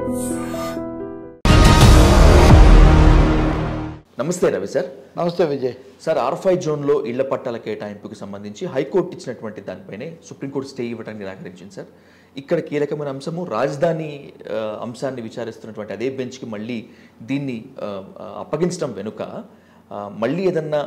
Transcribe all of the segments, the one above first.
నమస్తే రవి సార్ నమస్తే Vijay sir are five జోన్లో ఇళ్ల పట్టాల కేటాయింపుకు సంబంధించి హైకోర్టు ఇచ్చినటువంటి దానిపైనే సుప్రీంకోర్టు స్టే ఇవ్వడానికి నిరాకరించింది సార్ ఇక్కడ కీలకమైన అంశము రాజధాని ఆ, అంశాన్ని విచారిస్తున్నటువంటి అదే బెంచ్కి మళ్ళీ దీన్ని ఆ, ఆ, అప్పగించడం వెనుక ఆ, మళ్ళీ ఏదన్నా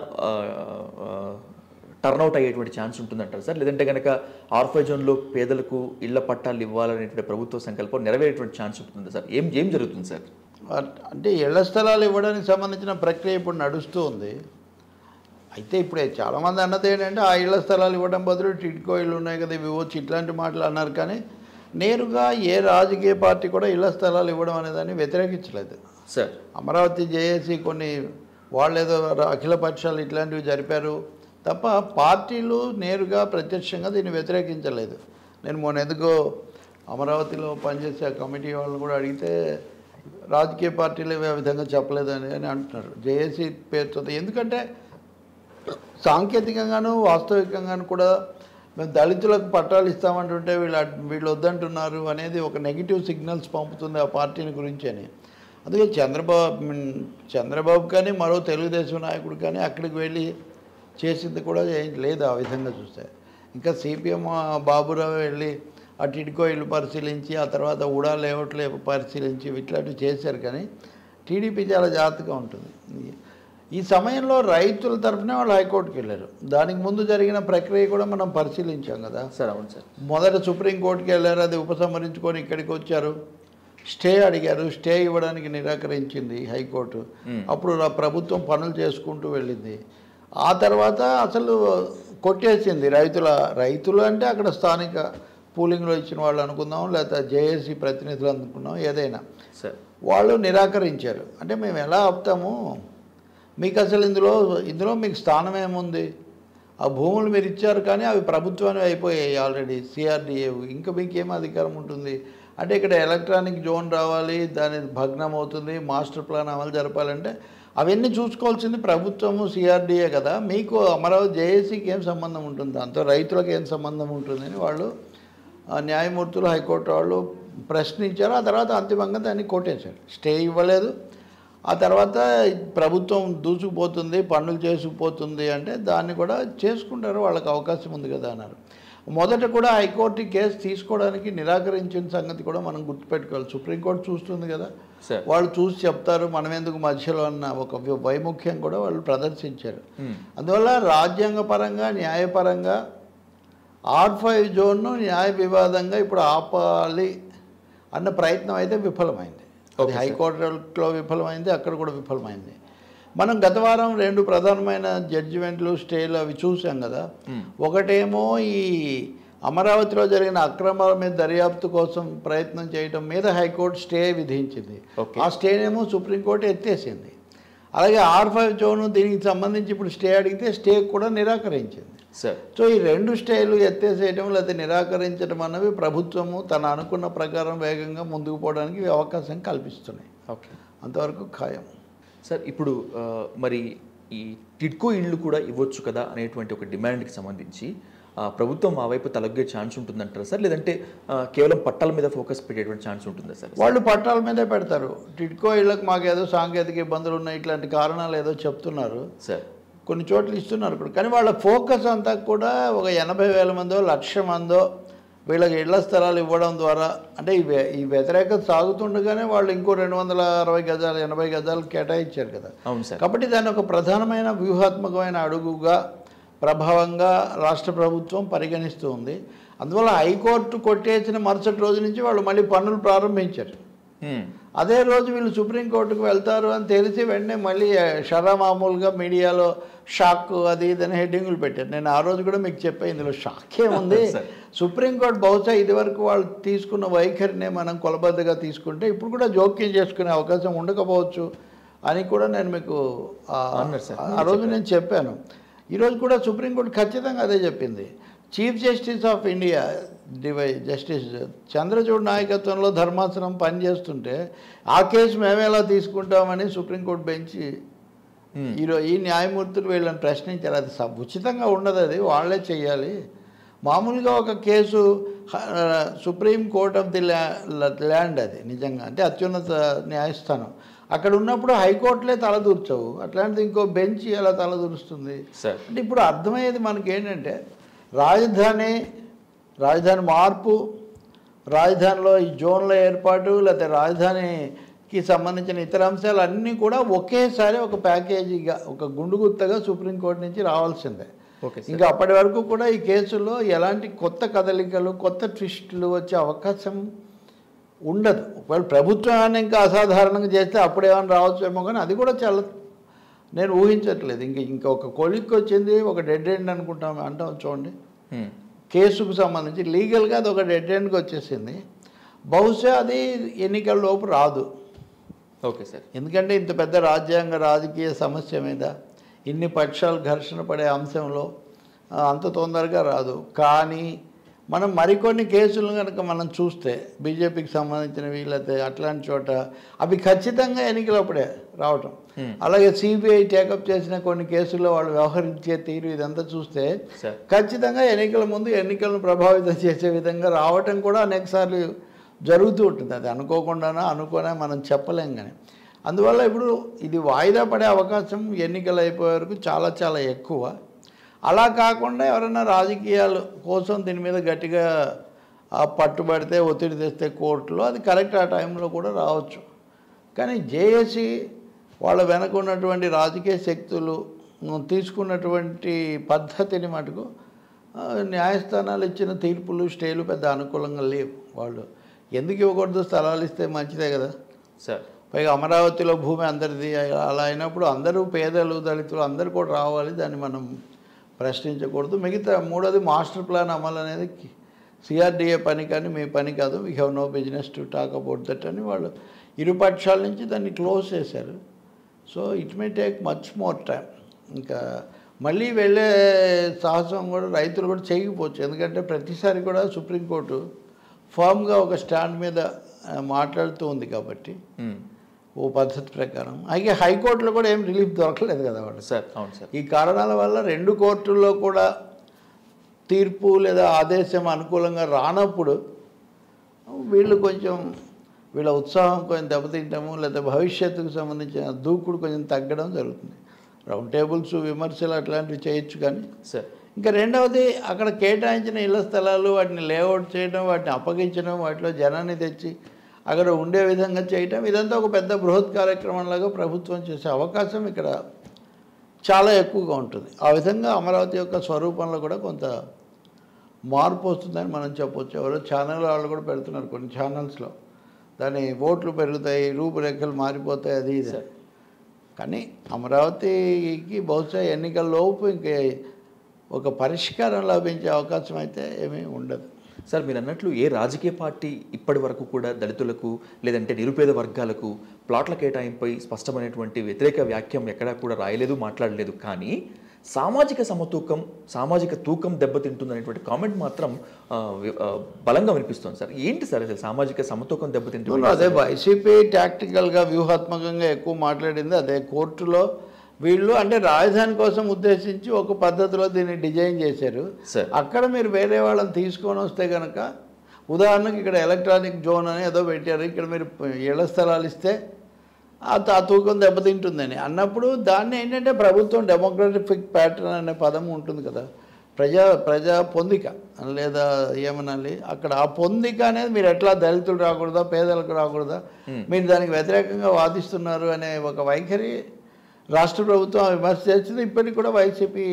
టర్న్అవుట్ అయ్యేటువంటి ఛాన్స్ ఉంటుందంటారు సార్ లేదంటే కనుక ఆర్ ఫైవ్ జోన్లో పేదలకు ఇళ్ల పట్టాలు ఇవ్వాలనేటువంటి ప్రభుత్వ సంకల్పం నెరవేరేటువంటి ఛాన్స్ ఉంటుందా సార్ ఏం ఏం జరుగుతుంది సార్ అట్- అంటే ఇళ్ల స్థలాలు ఇవ్వడానికి సంబంధించిన ప్రక్రియ ఇప్పుడు నడుస్తూ ఉంది అయితే ఇప్పుడు చాలామంది అన్నది ఏంటంటే ఆ ఇళ్ల స్థలాలు ఇవ్వడం బదులు టిడ్కో ఇల్లు ఉన్నాయి కదా ఇవి ఇవ్వచ్చు ఇట్లాంటి మాటలు అన్నారు కానీ నేరుగా ఏ రాజకీయ పార్టీ కూడా ఇళ్ల స్థలాలు ఇవ్వడం అనేదాన్ని వ్యతిరేకించలేదు సార్ అమరావతి జేఏసీ కొన్ని వాళ్ళేదో ర- అఖిల పక్షాలు ఇట్లాంటివి జరిపారు తప్ప పార్టీలు నేరుగా ప్రత్యక్షంగా దీన్ని వ్యతిరేకించలేదు నేను మొన్న ఎందుకో అమరావతిలో పనిచేసే ఆ కమిటీ వాళ్ళని కూడా అడిగితే రాజకీయ పార్టీలు ఆ విధంగా చెప్పలేదని అని అంటున్నారు జేఏసీ పేరుతో ఎందుకంటే సాంకేతికంగాను వాస్తవికంగాను కూడా మేము దళితులకు పట్టాలు ఇస్తామంటుంటే వీళ్ళు అడ్- వీళ్ళు వద్దంటున్నారు అనేది ఒక నెగిటివ్ సిగ్నల్స్ పంపుతుంది ఆ పార్టీని గురించి అని అందుకే చంద్రబాబు మీన్ చంద్రబాబు కానీ మరో తెలుగుదేశం నాయకుడు కానీ అక్కడికి వెళ్ళి చేసింది కూడా ఏం లేదు ఆ విధంగా చూస్తే ఇంకా సిపిఎం బాబురావు వెళ్ళి ఆ టిడ్కో ఇల్లు పరిశీలించి ఆ తర్వాత ఉడా లేఅవుట్లు పరిశీలించి ఇట్లాంటివి చేశారు కానీ టీడీపీ చాలా జాగ్రత్తగా ఉంటుంది ఈ సమయంలో రైతుల తరఫునే వాళ్ళు హైకోర్టుకి వెళ్ళారు దానికి ముందు జరిగిన ప్రక్రియ కూడా మనం పరిశీలించాం కదా సార్ అవును సార్ మొదట సుప్రీంకోర్టుకి వెళ్ళారు అది ఉపసంహరించుకొని ఇక్కడికి వచ్చారు స్టే అడిగారు స్టే ఇవ్వడానికి నిరాకరించింది హైకోర్టు అప్పుడు ఆ ప్రభుత్వం పనులు చేసుకుంటూ వెళ్ళింది ఆ తర్వాత అసలు కొట్టేసింది రైతుల రైతులు అంటే అక్కడ స్థానిక పూలింగ్లో ఇచ్చిన వాళ్ళు అనుకుందాం లేకపోతే జేఏసీ ప్రతినిధులు అనుకున్నాం ఏదైనా సార్ వాళ్ళు నిరాకరించారు అంటే మేము ఎలా ఆపుతాము మీకు అసలు ఇందులో ఇందులో మీకు స్థానం ఏముంది ఆ భూములు మీరు ఇచ్చారు కానీ అవి ప్రభుత్వానికి అయిపోయాయి ఆల్రెడీ సిఆర్డిఏ ఇంకా మీకు ఏం అధికారం ఉంటుంది అంటే ఇక్కడ ఎలక్ట్రానిక్ జోన్ రావాలి దాని భగ్నం అవుతుంది మాస్టర్ ప్లాన్ అమలు జరపాలంటే అవన్నీ చూసుకోవాల్సింది ప్రభుత్వము సిఆర్డిఏ కదా మీకు అమరావతి జేఏసీకి ఏం సంబంధం ఉంటుంది దాంతో రైతులకు ఏం సంబంధం ఉంటుందని వాళ్ళు ఆ న్యాయమూర్తులు హైకోర్టు వాళ్ళు ప్రశ్నించారు ఆ తర్వాత అంతిమంగా దాన్ని కొట్టేశారు స్టే ఇవ్వలేదు ఆ తర్వాత ప్రభుత్వం దూసుకుపోతుంది పనులు చేసుకుపోతుంది అంటే దాన్ని కూడా చేసుకుంటారు వాళ్ళకి అవకాశం ఉంది కదా అన్నారు మొదట కూడా హైకోర్టు కేసు తీసుకోవడానికి నిరాకరించిన సంగతి కూడా మనం గుర్తుపెట్టుకోవాలి సుప్రీంకోర్టు చూస్తుంది కదా సార్ వాళ్ళు చూసి చెప్తారు మనం ఎందుకు మధ్యలో అన్న ఒక వి- వైముఖ్యం కూడా వాళ్ళు ప్రదర్శించారు మ్మ్. అందువల్ల రాజ్యాంగపరంగా న్యాయపరంగా ఆర్ ఫైవ్ జోన్ను న్యాయ వివాదంగా ఇప్పుడు ఆపాలి అన్న ప్రయత్నం అయితే విఫలమైంది అది Okay, sir. హైకోర్టులో విఫలమైంది అక్కడ కూడా విఫలమైంది మనం గత వారం రెండు ప్రధానమైన జడ్జిమెంట్లు స్టేలు అవి చూసాం కదా ఒకటేమో ఈ అమరావతిలో జరిగిన అక్రమాల మీద దర్యాప్తు కోసం ప్రయత్నం చేయడం మీద హైకోర్టు స్టే విధించింది Okay. ఆ స్టేనేమో సుప్రీంకోర్టు ఎత్తేసింది అలాగే ఆర్ ఫైవ్ జోను దీనికి సంబంధించి ఇప్పుడు స్టే అడిగితే స్టే కూడా నిరాకరించింది సార్ సో ఈ రెండు స్టేలు ఎత్తేసేయడం లేకపోతే నిరాకరించడం అన్నవి ప్రభుత్వము తన అనుకున్న ప్రకారం వేగంగా ముందుకు పోవడానికి అవకాశం కల్పిస్తున్నాయి ఓకే అంతవరకు ఖాయం సార్ ఇప్పుడు ఆ, మరి ఈ టిడ్కో ఇళ్ళు కూడా ఇవ్వచ్చు కదా అనేటువంటి ఒక డిమాండ్కి సంబంధించి ఆ, ప్రభుత్వం ఆ వైపు తలగ్గే ఛాన్స్ ఉంటుందంటారా సార్ లేదంటే ఆ, కేవలం పట్టాల మీద ఫోకస్ పెట్టేటువంటి ఛాన్స్ ఉంటుందా సార్ వాళ్ళు పట్టాల మీదే పెడతారు టిడ్కో ఇళ్ళకి మాకు ఏదో సాంకేతిక ఇబ్బందులు ఉన్నాయి ఇట్లాంటి కారణాలు ఏదో చెప్తున్నారు సార్ కొన్ని చోట్ల ఇస్తున్నారు కూడా కానీ వాళ్ళ ఫోకస్ అంతా కూడా ఒక ఎనభై వేల మందో లక్ష మందో వీళ్ళకి ఇళ్ల స్థలాలు ఇవ్వడం ద్వారా అంటే ఈ వ్య- ఈ వ్యతిరేకత సాగుతుండగానే వాళ్ళు ఇంకో రెండు వందల అరవై గజాలు ఎనభై గజాలు కేటాయించారు కదా అవును సార్ కాబట్టి దాన్ని ఒక ప్రధానమైన వ్యూహాత్మకమైన అడుగుగా ప్రభావంగా రాష్ట్ర ప్రభుత్వం పరిగణిస్తూ ఉంది అందువల్ల హైకోర్టు కొట్టేసిన మరుసటి రోజు నుంచి వాళ్ళు మళ్ళీ పనులు ప్రారంభించారు హ్మ్. అదే రోజు వీళ్ళు సుప్రీంకోర్టుకు వెళ్తారు అని తెలిసి వెంటనే మళ్ళీ షరా మామూలుగా మీడియాలో షాక్ అది ఇదని హెడ్డింగులు పెట్టారు నేను ఆ రోజు కూడా మీకు చెప్పా ఇందులో షాక్ ఏముంది సరే. సుప్రీంకోర్టు బహుశా ఇదివరకు వాళ్ళు తీసుకున్న వైఖరినే మనం కొలబద్దగా తీసుకుంటే ఇప్పుడు కూడా జోక్యం చేసుకునే అవకాశం ఉండకపోవచ్చు అని కూడా నేను మీకు ఆ- అన్నారు సార్. ఆ రోజు నేను చెప్పాను ఈరోజు కూడా సుప్రీంకోర్టు ఖచ్చితంగా అదే చెప్పింది chief justice of India DY justice Chandrachud నాయకత్వంలో ధర్మాసనం పనిచేస్తుంటే ఆ కేసు మేమేలా తీసుకుంటామని సుప్రీంకోర్టు బెంచి హ్మ్. ఈరోజు ఈ న్యాయమూర్తులు వీళ్ళని ప్రశ్నించారు అది స- ఉచితంగా ఉండదు అది వాళ్ళే చెయ్యాలి మామూలుగా ఒక case supreme court of the land అది నిజంగా అంటే అత్యున్నత న్యాయస్థానం అక్కడ ఉన్నప్పుడు హైకోర్టులే తలదూర్చవు అట్లాంటిది ఇంకో బెంచ్ ఎలా తలదూరుస్తుంది సార్ అంటే ఇప్పుడు అర్థమయ్యేది మనకి ఏంటంటే రాజధాని రాజధాని మార్పు రాజధానిలో ఈ జోన్ల ఏర్పాటు లేకపోతే రాజధానికి సంబంధించిన ఇతర అంశాలు అన్నీ కూడా ఒకేసారి ఒక ప్యాకేజీగా ఒక గుండుగుత్తగా సుప్రీంకోర్టు నుంచి రావాల్సిందే ఓకే సార్ ఇంకా అప్పటి వరకు కూడా ఈ కేసులో ఎలాంటి కొత్త కదలికలు కొత్త ట్విస్టులు వచ్చే అవకాశం ఉండదు ఒకవేళ ప్రభుత్వాన్ని ఇంకా అసాధారణంగా చేస్తే అప్పుడేమైనా రావచ్చేమో కానీ అది కూడా చాలా నేను ఊహించట్లేదు ఇంక ఇంకా ఒక కొలిక్కి వచ్చింది ఒక డెడ్ ఎండ్ అనుకుంటాం అంటాం చూడండి హ్మ్. కేసుకు సంబంధించి లీగల్గా అది ఒక డెడ్ ఎండ్కి వచ్చేసింది బహుశా అది ఎన్నికల లోపు రాదు ఓకే సార్ ఎందుకంటే ఇంత పెద్ద రాజ్యాంగ రాజకీయ సమస్య మీద ఇన్ని పక్షాలు ఘర్షణ పడే అంశంలో ఆ, అంత తొందరగా రాదు కానీ మనం మరికొన్ని కేసులు కనుక మనం చూస్తే బీజేపీకి సంబంధించినవి లేకపోతే అట్లాంటి చోట అవి ఖచ్చితంగా ఎన్నికలప్పుడే రావటం Hmm. అలాగే సిబిఐ టేకప్ చేసిన కొన్ని కేసుల్లో వాళ్ళు వ్యవహరించే తీరు ఇదంతా చూస్తే సార్ ఖచ్చితంగా ఎన్నికల ముందు ఎన్నికలను ప్రభావితం చేసే విధంగా రావటం కూడా అనేకసార్లు జరుగుతూ ఉంటుంది అది అనుకోకుండానో అనుకోనే మనం చెప్పలేం కానీ అందువల్ల ఇప్పుడు ఇది వాయిదా పడే అవకాశం ఎన్నికలు అయిపోయే వరకు చాలా చాలా ఎక్కువ అలా కాకుండా ఎవరైనా రాజకీయాలు కోసం దీని మీద గట్టిగా ఆ, పట్టుబడితే ఒత్తిడి తెస్తే కోర్టులో అది కరెక్ట్ ఆ టైంలో కూడా రావచ్చు కానీ జేఏసీ వాళ్ళ వెనక ఉన్నటువంటి రాజకీయ శక్తులు ఉమ్, తీసుకున్నటువంటి పద్ధతిని మటుకు ఆ, న్యాయస్థానాలు ఇచ్చిన తీర్పులు స్టేలు పెద్ద అనుకూలంగా లేవు వాళ్ళు ఎందుకు ఇవ్వకూడదు స్థలాలు ఇస్తే మంచిదే కదా సార్ పైగా అమరావతిలో భూమి అందరిది అలా అయినప్పుడు అందరూ పేదలు దళితులు అందరూ కూడా రావాలి దాన్ని మనం ప్రశ్నించకూడదు మిగతా మూడోది మాస్టర్ ప్లాన్ అమలు అనేది సిఆర్డిఏ పని కానీ మీ పని కాదు we have no business to talk about that అని వాళ్ళు ఇరు పక్షాల నుంచి దాన్ని క్లోజ్ చేశారు so it may take much more time ఇంకా మళ్ళీ వెళ్ళే సాహసం కూడా రైతులు కూడా చేయకపోవచ్చు ఎందుకంటే ప్రతిసారి కూడా సుప్రీంకోర్టు ఫామ్గా ఒక స్టాండ్ మీద ఆ, మాట్లాడుతూ ఉంది కాబట్టి హ్మ్. ఓ పద్ధతి ప్రకారం అయితే హైకోర్టులో కూడా ఏం రిలీఫ్ దొరకలేదు కదా వాళ్ళు సార్ అవును సార్ ఈ కారణాల వల్ల రెండు కోర్టుల్లో కూడా తీర్పు లేదా ఆదేశం అనుకూలంగా రానప్పుడు వీళ్ళు కొంచెం వీళ్ళ ఉత్సాహం కొంచెం దెబ్బతింటాము లేదా భవిష్యత్తుకు సంబంధించిన దూకుడు కొంచెం తగ్గడం జరుగుతుంది రౌండ్ టేబుల్స్ విమర్శలు అట్లాంటివి చేయొచ్చు కానీ సార్ ఇంకా రెండవది అక్కడ కేటాయించిన ఇళ్ల స్థలాలు వాటిని లేఅవుట్ చేయడం వాటిని అప్పగించడం వాటిలో జనాన్ని తెచ్చి అక్కడ ఉండే విధంగా చేయటం ఇదంతా ఒక పెద్ద బృహత్ కార్యక్రమంలాగా ప్రభుత్వం చేసే అవకాశం ఇక్కడ చాలా ఎక్కువగా ఉంటుంది ఆ విధంగా అమరావతి యొక్క స్వరూపంలో కూడా కొంత మార్పు వస్తుందని మనం చెప్పొచ్చు ఎవరో ఛానల్ వాళ్ళు కూడా పెడుతున్నారు కొన్ని ఛానల్స్లో దాని ఓట్లు పెరుగుతాయి రూపురేఖలు మారిపోతాయి అది ఇది సరే. కానీ అమరావతికి బహుశా ఎన్నికల లోపు ఇంకే ఒక పరిష్కారం లభించే అవకాశం అయితే ఏమీ ఉండదు సార్ మీరు అన్నట్లు ఏ రాజకీయ పార్టీ ఇప్పటి వరకు కూడా దళితులకు లేదంటే నిరుపేద వర్గాలకు ప్లాట్ల కేటాయింపై స్పష్టమైనటువంటి వ్యతిరేక వ్యాఖ్యం ఎక్కడా కూడా రాయలేదు మాట్లాడలేదు కానీ సామాజిక సమతూకం సామాజిక తూకం దెబ్బతింటుందనేటువంటి కామెంట్ మాత్రం ఆ, వి- ఆ, బలంగా వినిపిస్తుంది సార్ ఏంటి సార్ అసలు సామాజిక సమతూకం దెబ్బతింటుంది అదే వైసీపీ టాక్టికల్గా వ్యూహాత్మకంగా ఎక్కువ మాట్లాడింది అదే కోర్టులో వీళ్ళు అంటే రాజధాని కోసం ఉద్దేశించి ఒక పద్ధతిలో దీన్ని డిజైన్ చేశారు సార్ అక్కడ మీరు వేరే వాళ్ళని తీసుకొని వస్తే కనుక ఉదాహరణకి ఇక్కడ ఎలక్ట్రానిక్ జోన్ అని ఏదో పెట్టారు ఇక్కడ మీరు ఇళ్ల స్థలాలు ఇస్తే ఆ త- ఆ తూకం దెబ్బతింటుందని అన్నప్పుడు దాన్ని ఏంటంటే ప్రభుత్వం డెమోక్రటిక్ ప్యాటర్న్ అనే పదం ఉంటుంది కదా ప్రజా ప్రజా పొందిక లేదా ఏమనాలి అక్కడ ఆ పొందిక అనేది మీరు ఎట్లా దళితులు రాకూడదా పేదలకు రాకూడదా మీరు దానికి వ్యతిరేకంగా వాదిస్తున్నారు అనే ఒక వైఖరి రాష్ట్ర ప్రభుత్వం విమర్శ చేస్తుంది ఇప్పటికి కూడా వైసీపీ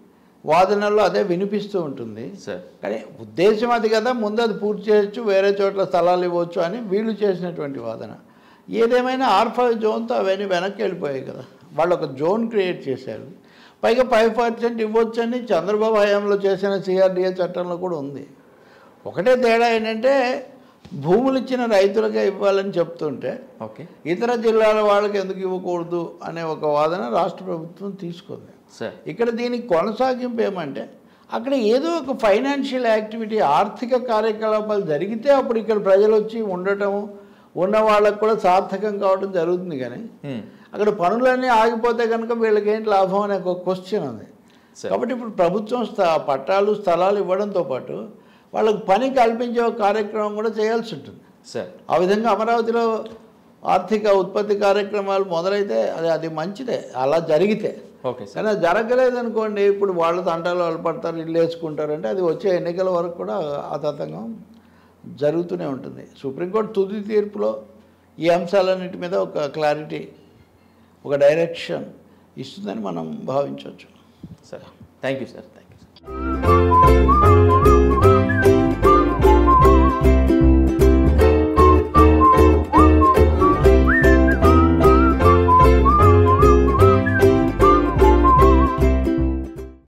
వాదనల్లో అదే వినిపిస్తూ ఉంటుంది సార్ కానీ ఉద్దేశం అది కదా ముందు అది పూర్తి చేయొచ్చు వేరే చోట్ల స్థలాలు ఇవ్వచ్చు అని వీళ్ళు చేసినటువంటి వాదన ఏదేమైనా ఆర్ ఫైవ్ జోన్తో అవన్నీ వెనక్కి వెళ్ళిపోయాయి కదా వాళ్ళు ఒక జోన్ క్రియేట్ చేశారు పైగా ఫైవ్ పర్సెంట్ ఇవ్వచ్చు అని చంద్రబాబు హయాంలో చేసిన సిఆర్డిఏ చట్టంలో కూడా ఉంది ఒకటే తేడా ఏంటంటే భూములు ఇచ్చిన రైతులకే ఇవ్వాలని చెప్తుంటే ఓకే ఇతర జిల్లాల వాళ్ళకి ఎందుకు ఇవ్వకూడదు అనే ఒక వాదన రాష్ట్ర ప్రభుత్వం తీసుకుంది సార్ ఇక్కడ దీనికి కొనసాగింపు ఏమంటే అక్కడ ఏదో ఒక ఫైనాన్షియల్ యాక్టివిటీ ఆర్థిక కార్యకలాపాలు జరిగితే అప్పుడు ఇక్కడ ప్రజలు వచ్చి ఉండటం ఉన్న వాళ్ళకు కూడా సార్థకం కావడం జరుగుతుంది కానీ హ్మ్. అక్కడ పనులన్నీ ఆగిపోతే కనుక వీళ్ళకి ఏంటి లాభం అనే ఒక క్వశ్చన్ ఉంది సరే. కాబట్టి ఇప్పుడు ప్రభుత్వం స్థ పట్టాలు స్థలాలు ఇవ్వడంతో పాటు వాళ్ళకు పని కల్పించే ఒక కార్యక్రమం కూడా చేయాల్సి ఉంటుంది సార్ ఆ విధంగా అమరావతిలో ఆర్థిక ఉత్పత్తి కార్యక్రమాలు మొదలైతే అది అది మంచిదే అలా జరిగితే ఓకే సార్ కానీ అది జరగలేదు అనుకోండి ఇప్పుడు వాళ్ళ తంటాలు వాళ్ళు పడతారు ఇల్లు వేసుకుంటారంటే అది వచ్చే ఎన్నికల వరకు కూడా ఆ తతంగం జరుగుతూనే ఉంటుంది సుప్రీంకోర్టు తుది తీర్పులో ఈ అంశాలన్నిటి మీద ఒక క్లారిటీ ఒక డైరెక్షన్ ఇస్తుందని మనం భావించవచ్చు sir thank you sir thank you sir